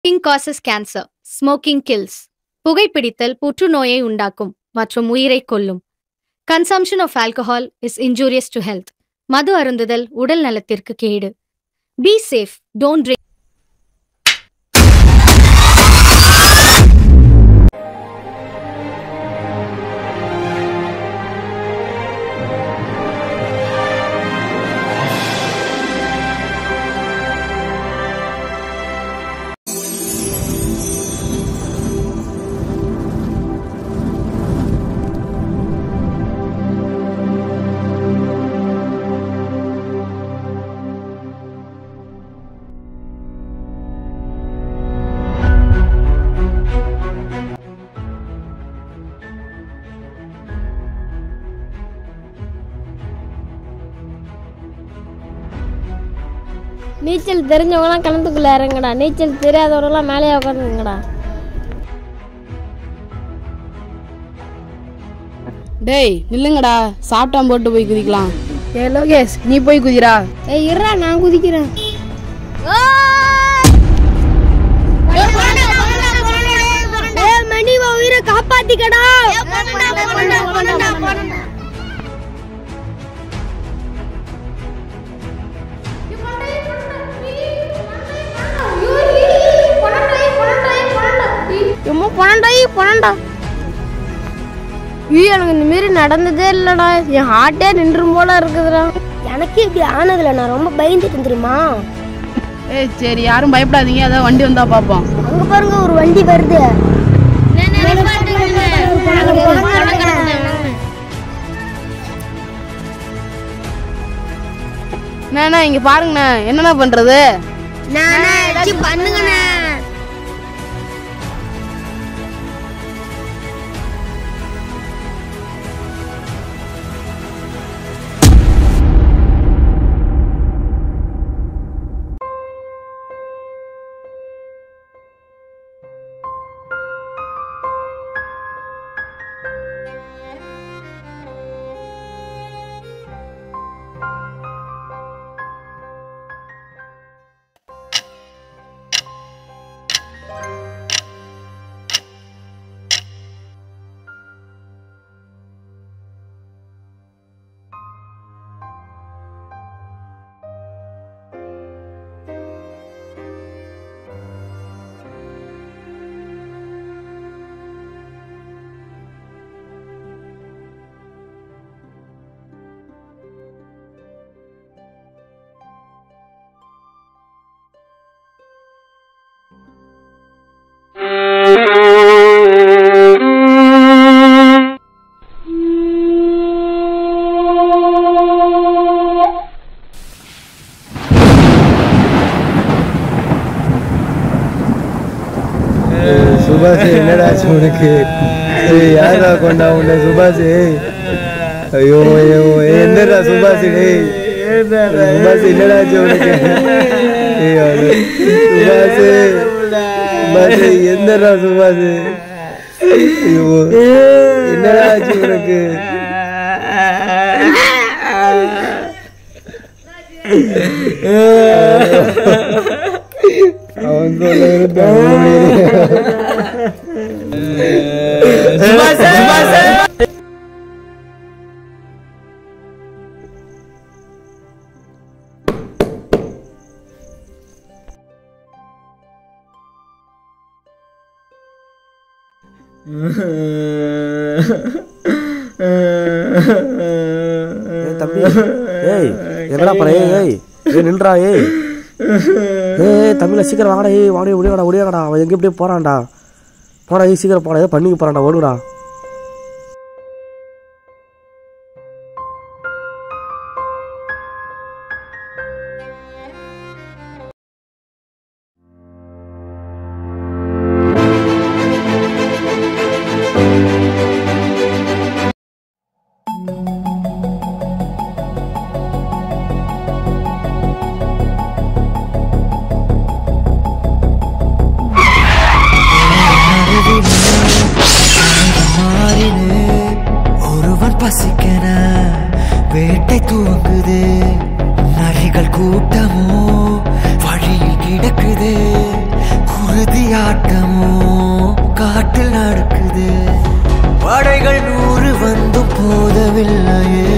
Smoking causes cancer smoking kills புகைப்பிடித்தல் புற்றுநோயை உண்டாக்கும் மற்றும் உயிரை கொல்லும் consumption of alcohol is injurious to health மது அருந்துதல் உடல் நலத்திற்கு கேடு பி சேஃப் டோன்ட் ட்ரிங்க் நீச்சல் தெரிஞ்சவங்களாம் கிணத்துக்குள்ள இறங்குடா நீச்சல் தெரியாதவங்களாம் மேலே உட்காந்துங்கடா டேய் நில்லுங்கடா சாப்பிட்டான் போட்டு போய் குதிக்கலாம் ஏ லோகேஷ் நீ போய் குதிரா ஏய் இருடா நான் குதிக்கிறேன் ஏய், மணி உன் உயிரை காப்பாத்திக்கடா சும்மா பன்னெண்டாயி பன்னெண்டா ஐயோ எனக்கு இந்த மாரி நடந்ததே இல்லடா என் ஹார்ட்டே நின்றும் போல இருக்குதுடா எனக்கு இப்படி ஆனதுல நான் ரொம்ப பயந்துட்டு தெரியுமா ஏய் சரி யாரும் பயப்படாதீங்க அதான் வண்டி வந்தா பார்ப்போம் அங்க பாருங்க ஒரு வண்டி வருது என்னண்ணா இங்க பாருங்கண்ணா என்னண்ணா பண்றது பண்ணுங்கண்ணே சுபாஷ் என்னடா ஆச்சு உனக்கு ஏய் யாரா கொண்டா உன்னை சுபாஷ் ஐயோ ஐயோ ஏய், என்னடா சுபாஷ் டேய் சுபாஷ் என்னடா ஆச்சு உனக்கு ஏய், அது, சுபாஷ் சுபாஷ் என்னடா சுபாஷ் ஐயோ என்னடா ஆச்சு உனக்கு அவன் சொல்ல ஏய் தம்பி ஏய் என்னடா பண்ண ஏய் ஏய் ஏய் நில்றா ஏய் ஏய் தமிழ சீக்கிரம் வாங்கடா ஏய் வாடி ஒடியாடா ஒடியாடா அவன் எங்க எப்படியே போறான்டா போடா ஏய் சீக்கிரம் போடா ஏதோ பண்ணிக்க போறான்டா ஓடுடா ஒருவன் பசிக்கன வேட்டை தூங்குது நரிகள் கூட்டமோ வழியில் கிடக்குது குருதி ஆட்டமோ காட்டில் நடக்குது படைகள் நூறு வந்தும் போதவில்லையே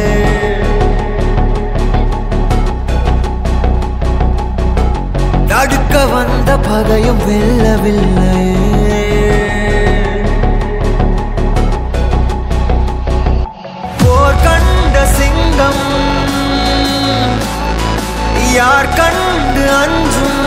தடுக்க வந்த பகையும் வெல்லவில்லையே போர் கண்ட சிங்கம் யார் கண்டு அஞ்சும்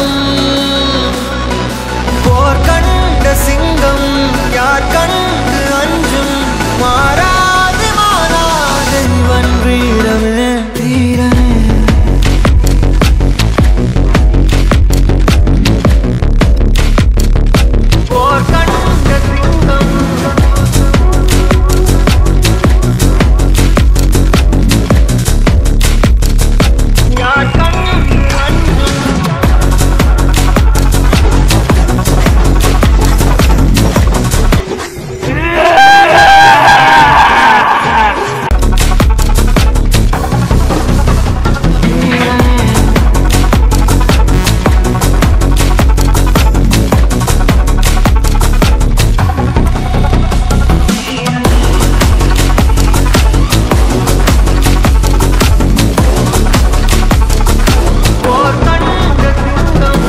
போர் கண்ட சிங்கம் யார் கண்டு அஞ்சும் மாறாது மாறாது இவன் வீரமே வீரமே போர் கண்ட சிங்கம் யார் கண்டு அஞ்சும் போர் கண்ட சிங்கம்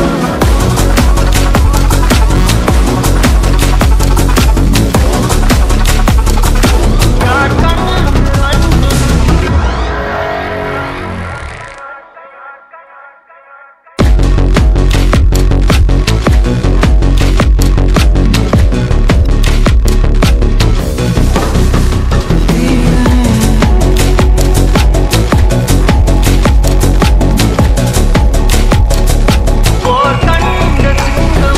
யார் கண்டு அஞ்சும் போர் கண்ட சிங்கம்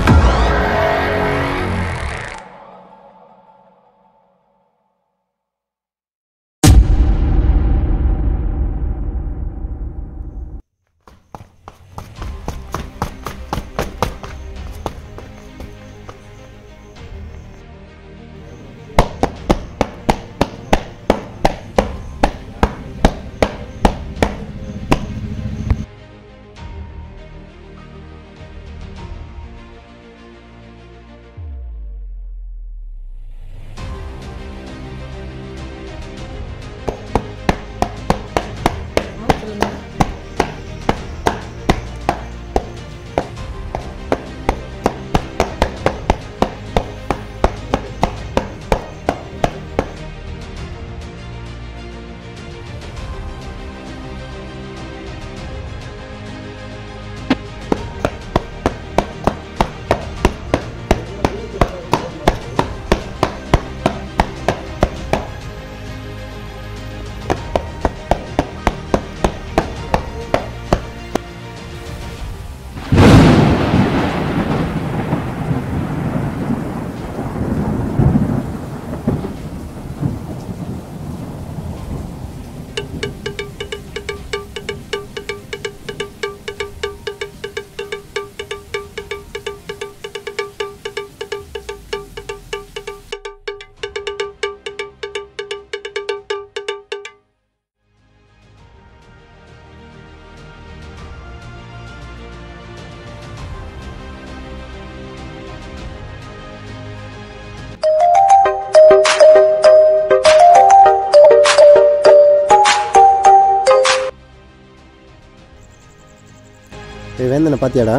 ஏய் வேந்தனை பாத்தியாடா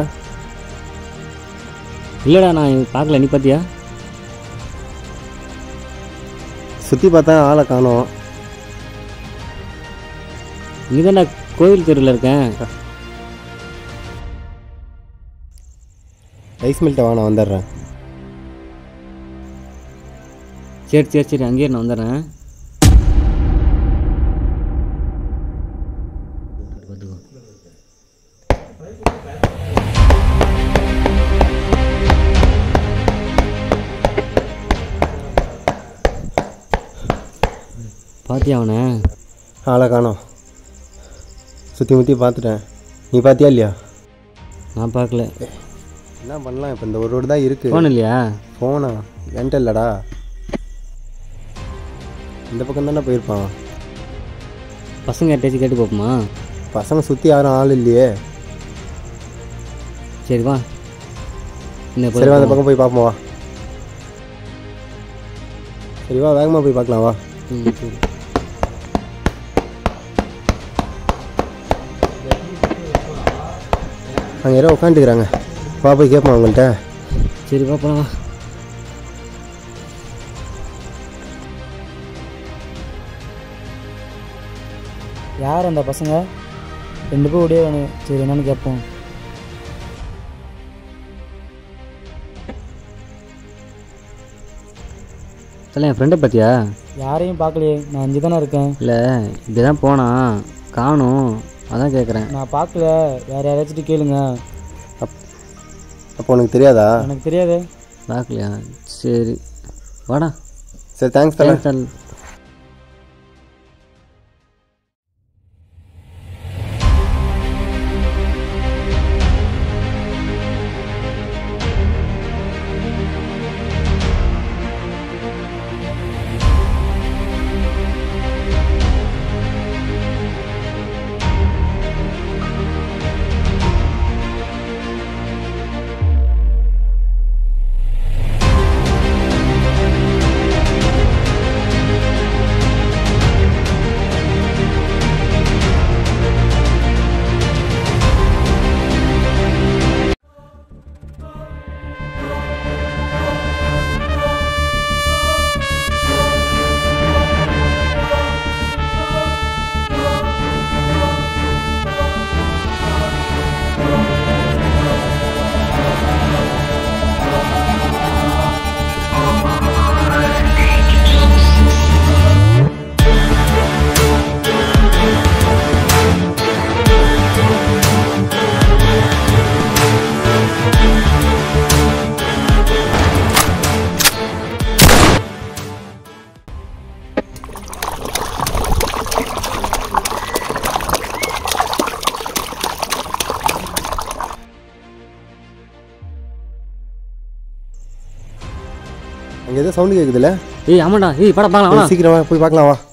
இல்லைடா நான் பார்க்கல நீ பார்த்தியா சுற்றி பார்த்தா ஆளை காணோம் நீ தான்டா கோவில் தெருவில் இருக்கேன் ரைஸ் மில்ட்டை வா நான் வந்துடுறேன் சரி சரி சரி அங்கேயே நான் வந்துடுறேன் பாத்தியா அவனை ஆளை காணோம் சுற்றி முற்றி பார்த்துட்டேன் நீ பார்த்தியா இல்லையா நான் பார்க்கல என்ன பண்ணலாம் இப்போ இந்த ஒரு ரோடு தான் இருக்குது ஃபோன் இல்லையா ஃபோனா என்கிட்ட இல்லைடா இந்த பக்கம் தானே போயிருப்பான் பசங்க யார்ட்டாச்சும் கேட்டு பார்ப்போமா பசங்க சுற்றி யாரும் ஆள் இல்லையே சரி வா இந்த சரி வா அந்த பக்கம் போய் பார்ப்போம் வா சரி வா வேகமாக போய் பார்க்கலாம் வா ம் சரி அங்கே யாரோ உட்காந்துக்கிறாங்க வா போய் கேட்போம் அவங்கள்ட்ட சரி வா போலாம் வா யார் அந்த பசங்க ரெண்டு பேர் ஒடியே வேணும் சரி என்னன்னு கேட்போம் தலை என் ஃப்ரெண்டை பார்த்தியா யாரையும் பார்க்கலையே நான் இங்கே தானே இருக்கேன் இல்லை இப்படி தான் போனான் காணும் அதான் கேட்குறேன் நான் பார்க்கல வேற யாராச்சும் கேளுங்க அப்போ உனக்கு தெரியாதா எனக்கு தெரியாது பார்க்கலையா சரி வாடா சரி தேங்க்ஸ் தலை தேங்க்ஸ் தல அங்கே ஏதோ சவுண்டு கேட்குதுல்ல ஏய் ஆமாடா ஏய் படம் பார்க்கலாம் வாடா சீக்கிரம் வா போய் பார்க்கலாம் வா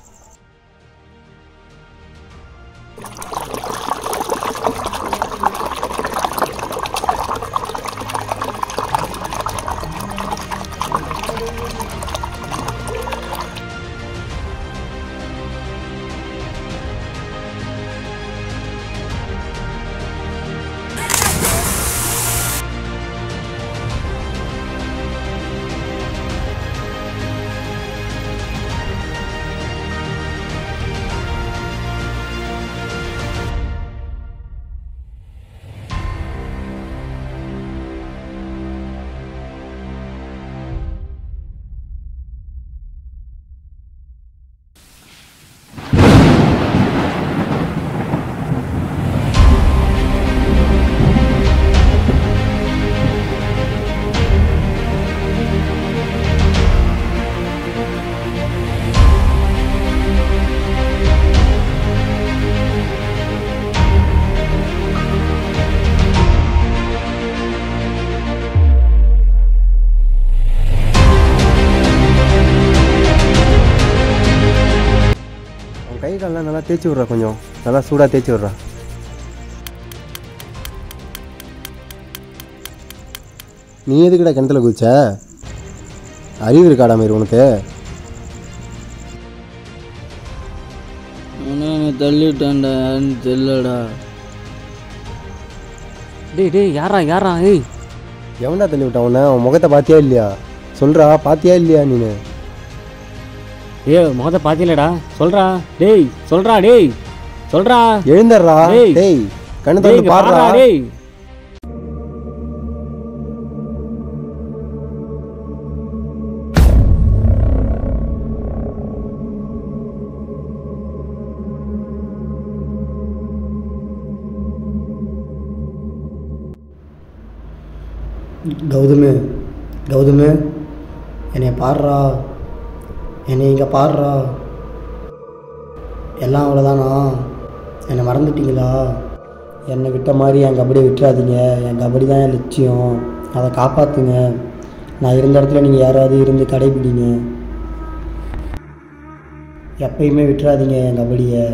அவன் கை கால்லாம் நல்லா தேய்ச்சி விட்றா கொஞ்சம் நல்லா சூடாக தேய்ச்சி விட்றா நீ எதுக்குடா கிணத்துல குதிச்ச அறிவு இருக்காடா மாரி உனக்கு தள்ளிவிட்டான்டா யாருன்னு தெரியலடா டேய் டேய் யாரா யாரா ஏய் எவன்டா தள்ளி விட்டான் உன்னை அவன் முகத்தை பார்த்தியா இல்லையா சொல்றா பார்த்தியா இல்லையா நீனு ஏய் முகத்தை பாத்தியலடா சொல்றா டேய் சொல்றா டேய் சொல்றா எழுந்தர்றா டேய். டேய் கண்ணு டேய் திறந்து இங்க பாடுறா பாருடா டேய் கௌதமு கௌதமு என்னை பாடுறா என்னை இங்கே பாடுறா எல்லாம் அவ்வளோதானா என்னை மறந்துட்டீங்களா என்னை விட்ட மாதிரி என் கபடியை விட்டுறாதீங்க என் கபடி தான் என் லட்சியம் அதை காப்பாற்றுங்க நான் இருந்த இடத்துல நீங்கள் யாராவது இருந்து கடைபிடிங்க எப்பயுமே விட்டுறாதீங்க என் கபடியை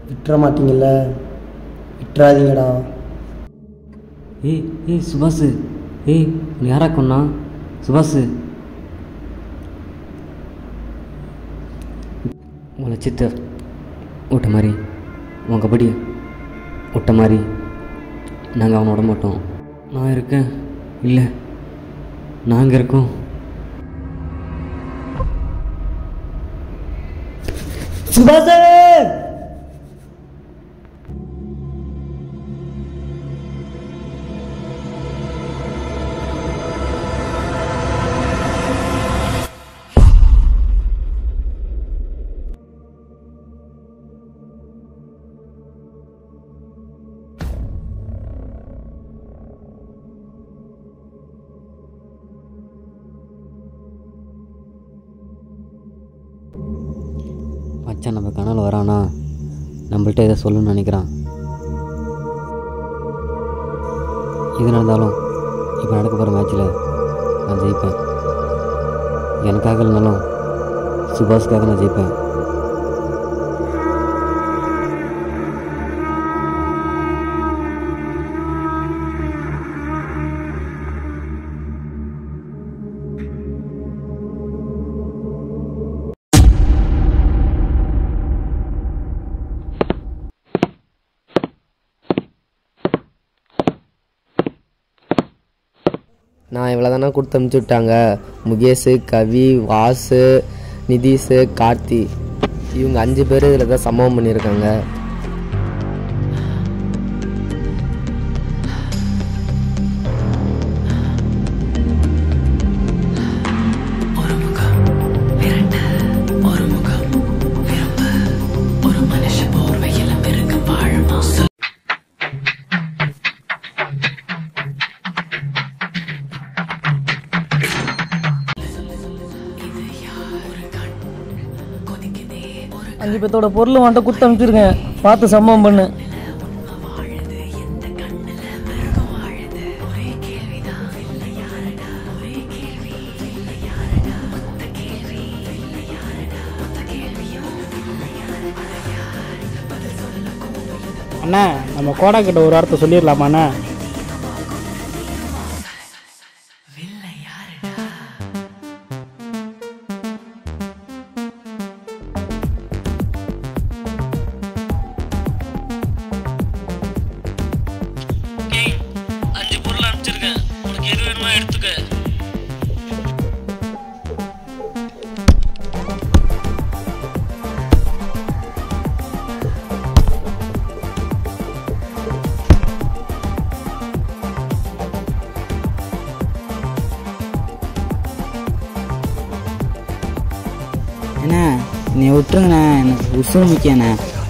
விட்டுற மாட்டீங்கல்ல விட்டுறாதீங்கடா ஏய் ஏய் சுபாஷ் ஏய் உன்னை யாரா கொன்னா சுபாஷ் உங்களை சித்தர் விட்ட மாதிரி உன் கபடி விட்ட மாதிரி நாங்கள் அவனை விட மாட்டோம் நான் இருக்கேன் இல்லை நாங்கள் இருக்கோம் சுபாஷே மச்சான் நம்ம கனவுல வரானா நம்மள்ட்ட இதை சொல்லணும்னு நினைக்கிறான் இது நடந்தாலும் இப்போ நடக்க போகிற மேட்ச்சில் நான் ஜெயிப்பேன் எனக்காக இல்லைனாலும் சுபாஷ்காக நான் ஜெயிப்பேன் நான் இவ்வளோ தானே கொடுத்து அமுச்சு விட்டாங்க முகேஷ் கவி வாசு நிதிஷ் கார்த்தி இவங்க அஞ்சு பேர் இதில் தான் சம்பவம் பண்ணியிருக்காங்க அஞ்சு பேத்தோட பொருள் வந்துட்டு கொடுத்து அனுப்பிச்சிருக்கேன் பார்த்து சம்பவம் பண்ணு அண்ணா நம்ம கோடா கிட்ட ஒரு வார்த்தை சொல்லிடலாமாண்ணா அஞ்சு பொருள் அனுப்பிச்சிருக்கேன் உனக்கு எது வேணுமோ எடுத்துக்க அண்ணா நீ விட்டுருங்கண்ணா எனக்கு உசுறு முக்கியண்ணா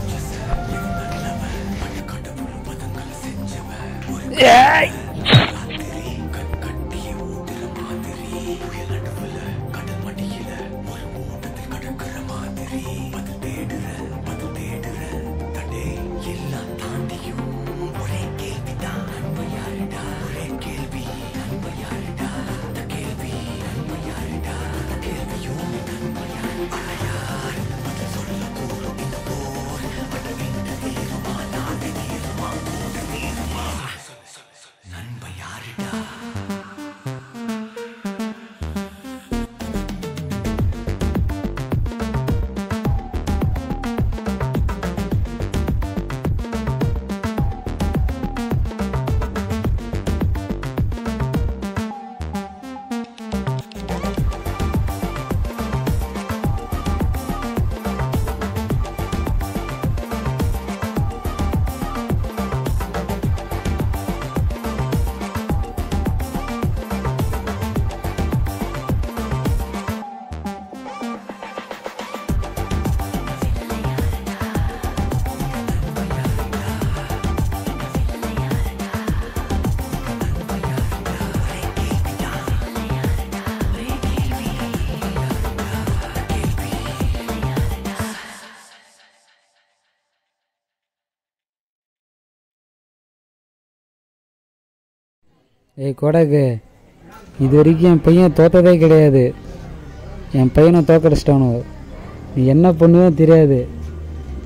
ஏய் கோடாக்கு இது வரைக்கும் என் பையன் தோத்ததே கிடையாது என் பையனை தோக்கடிச்சிட்டானோ நீ என்ன பண்ணுவோ தெரியாது